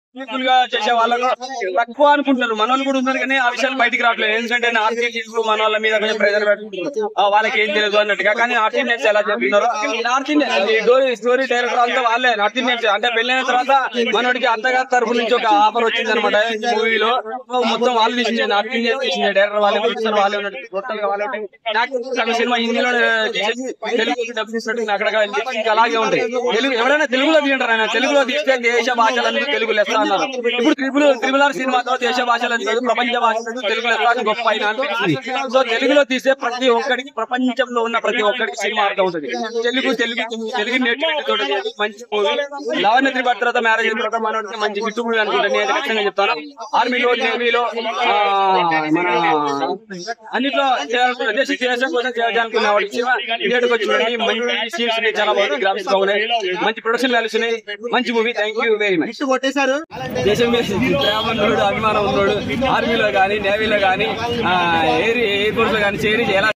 people గా చేసే వాళ్ళకు తక్కువ అనుకుంటున్నారు మన వాళ్ళు కూడా ఉన్నారు కానీ ఆ విషయాలు బయటికి రావట్లేదు ఎందుకంటే నార్త్ ఇండియన్స్ మన వాళ్ళ మీద కొంచెం ప్రెజర్ పెట్టుకుంటారు ఆ, వాళ్ళకి ఏం తెలియదు అన్నట్టుగా కానీ నార్త్ ఇండియన్స్ ఎలా చెప్తున్నారు north Indian story story director అంతా వాళ్ళే నార్త్ ఇండియన్స్ అంటే పెళ్ళైన తర్వాత మనోడికి అత్తగారి తరపు నుంచి ఒక ఆఫర్ వచ్చింది అనమాట మూవీలో మొత్తం వాళ్ళు తీసిండే నార్త్ ఇండియన్స్ తీసిండే డైరెక్టర్ వాళ్ళే ప్రొడ్యూసర్ వాళ్ళే ఉన్నట్టు టోటల్ గా వాళ్ళే ఉంటాయి నాకు సగం సినిమా హిందీలో చేసి తెలుగు డబ్బు తీసినట్టు అక్కడ ఇంకా అలాగే ఉంటాయి తెలుగు ఎవరైనా తెలుగులో తీయంటారు ఆయన తెలుగులో తీస్తే దేశ భాషలన్నీ తెలుగు లెక్క అన్నారు ఇప్పుడు త్రిపుల్ త్రిపుల్ ఆర్ సినిమాతో దేశ భాషలని కాదు ప్రపంచ భాషలకు తెలుగు లెక్క అని గొప్ప అయిన అనిపిస్తుంది సో తెలుగులో తీస్తే ప్రతి ఒక్కడికి ప్రపంచంలో ఉన్న ప్రతి ఒక్కడికి సినిమా అర్థం అవుతుంది తెలుగు తెలుగు తెలుగు నేర్చుకుంటే మంచి మూవీ లవన్ త్రిపట్ తర్వాత మ్యారేజ్ అయిన తర్వాత మనోడికి మంచి హిట్ మూవీ అనుకుంటాను నేను ఖచ్చితంగా చెప్తాను ఆర్మీలో నేవీలో ఆ, మన అన్నిట్లో చేయాలనుకున్న దేశ దేశం కోసం చేయాలనుకున్న వాడికి సినిమా థియేటర్కి వచ్చిందండి మంచి సీన్స్ ఉన్నాయి చాలా బాగుంది గ్రాఫిక్స్ బాగున్నాయి మంచి ప్రొడక్షన్ వాల్యూస్ ఉన్నాయి మంచి movie thank you very much కొట్టేశారు దేశం మీద ప్రేమ ఉన్నోడు అభిమానం ఉన్నోడు ఆర్మీలో కానీ నేవీలో కానీ ఎయిర్ ఎయిర్ ఫోర్స్ లో కానీ చేరి ఎలా